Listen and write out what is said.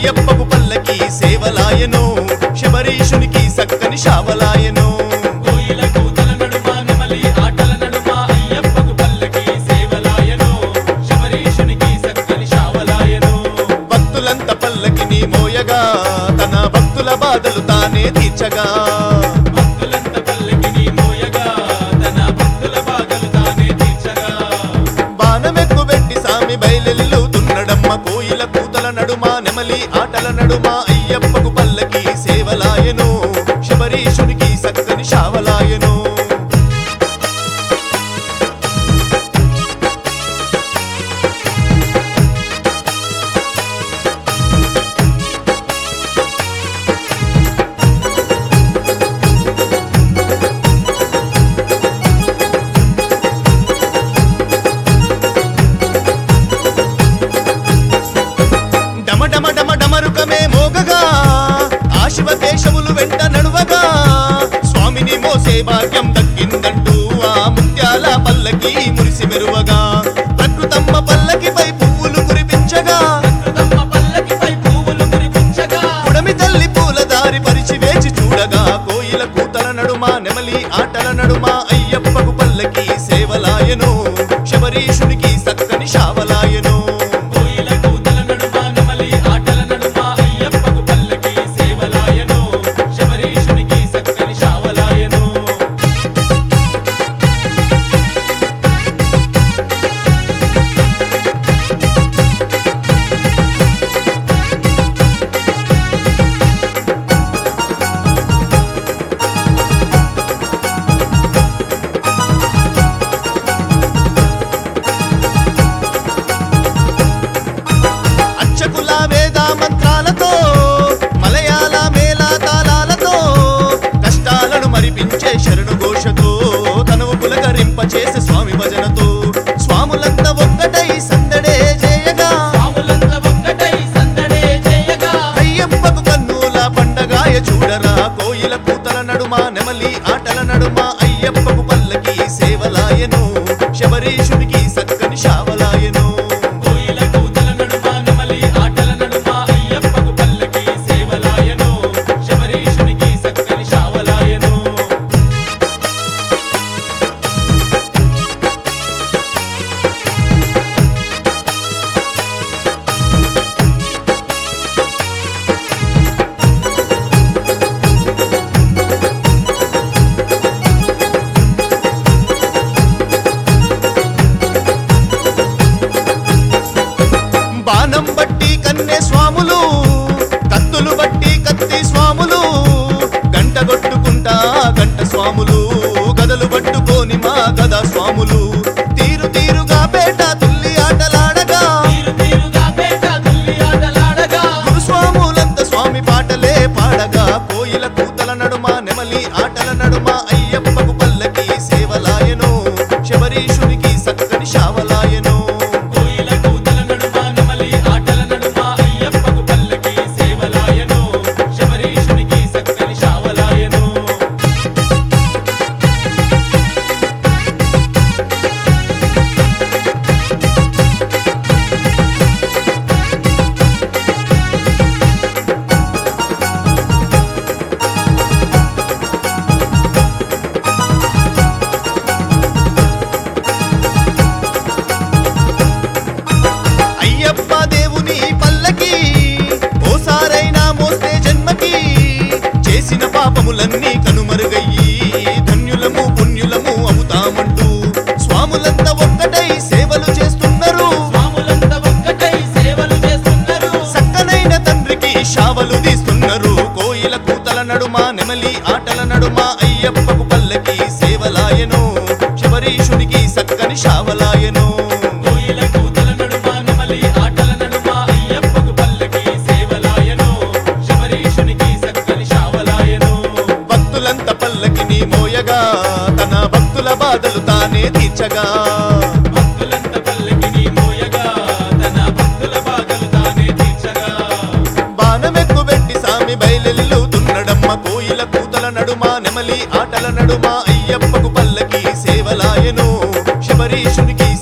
అయ్యప్పకు పల్లకి సేవలాయను శబరీషునికి సక్కని శావలాయను కోయిల కూతల నడుమ నెమలి ఆటల నడుమ అయ్యప్పకు పల్లకి సేవలాయను శబరీషునికి సక్కని శావలాయను భక్తులంత పల్లకిని మోయగా తన భక్తుల బాధలు తానే తీర్చగా భక్తులంత పల్లకిని మోయగా తన భక్తుల బాధలు తానే తీర్చగా బాణమెక్కు పెట్టి సామి బయలెల్లుతున్నడమ్మ కోయిల కూతల నడుమ నెమలి ఆటల నడుమ అయ్యప్పకు పల్లకి సేవలాయను శబరీషునికి సక్కని శావలాయను డమ డమ డమ డమరుకమే మోగగా ఆ శివకేశవులు వెంట నడువగా స్వామిని మోసే భాగ్యం దక్కిందంటూ ఆ ముత్యాల పల్లకి మురిసి మెరువగా ప్రకృతమ్మ పల్లకిపై పువ్వులు కురిపించగా తమ్మ పల్లకిపై పువ్వులు కురిపించగా పుడమి తల్లి పూల దారి పరిచి వేచి చూడగా కోయిల కూతల నడుమ నెమలి ఆటల నడుమ అయ్యప్పకు పల్లకి సేవలాయను శబరీషునికి సక్కని శావలాయను కోయిల కూతల నడుమ నెమలి ఆటల నడుమ అయ్యప్పకు పల్లకి సేవలాయను శబరీషునికి సక్కని శావలాయను అర్చకుల వేద మంత్రాలతో మలయాళ మేళ తాళాలతో కష్టాలను మరిపించే శరణు ఘోషతో తనువు పులకరింప చేసే స్వామి భజనతో స్వాములంతా ఒక్కటై సందడే చేయగా పాములంత ఒక్కటై సందడే చేయగా అయ్యప్పకు కన్నుల పండగాయ చూడరా కోయిల కూతల నడుమ నెమలి ఆటల నడుమ అయ్యప్పకు పల్లకి సేవలాయను శబరీషునికి సక్కని శావలాయను కోయిల కూతల నడుమ నెమలి ఆటల నడుమ అయ్యప్పకు పల్లకి సేవలాయను శబరీషునికి సక్కని శావలాయను బాణం బట్టి కన్నె స్వాములు కత్తులు బట్టి కత్తి స్వాములు గంట కొట్టుకుంటా గంట స్వాములు గదలు పట్టుకోని మా గద స్వాములు తీరు తీరుగా పేట తుల్లి ఆటలాడగా తీరు తీరుగా పేట తుల్లి ఆటలాడగా గురుస్వాములంత స్వామి పాటలే పాడగా కోయిల కూతల నడుమ నెమలి ఆటల నడుమ అయ్యప్పకు పల్లకి సేవలాయను శబరీషునికి సక్కని శావలాయను కోయిల కూతల నడుమ నెమలి ఆటల నడుమ అయ్యప్పకు పల్లకి సేవలాయను శబరీషునికి సక్కని శావలాయను అయ్యప్ప దేవుని పల్లకి ఓసారైనా మోస్తే జన్మకి చేసిన పాపములన్నీ కనుమరుగయ్యి ధన్యులము పుణ్యులము అవుతామంటూ స్వాములంతా ఒక్కటై సేవలు చేస్తున్నారు స్వాములంత ఒక్కటై సేవలు చేస్తున్నారు సక్కనైన తండ్రికి శావలు తీస్తున్నారు కోయిల కూతల నడుమ నెమలి ఆటల నడుమ అయ్యప్పకు పల్లకి సేవలాయను శబరీషునికి సక్కని శావలాయను కోయిల కూతల నడుమ నెమలి ఆటల నడుమ అయ్యప్పకు పల్లకి సేవలాయను శబరీషునికి సక్కని శావలాయను భక్తులంత పల్లకిని మోయగా తన భక్తుల బాధలు తానే తీర్చగా భక్తులంత పల్లకిని మోయగా తన భక్తుల బాధలు తానే తీర్చగా బాణమెక్కు పెట్టి సామి బయలెల్లుతున్నడమ్మ కోయిల కూతల నడుమ నెమలి ఆటల నడుమ అయ్యప్పకు పల్లకి సేవలాయను శబరీషునికి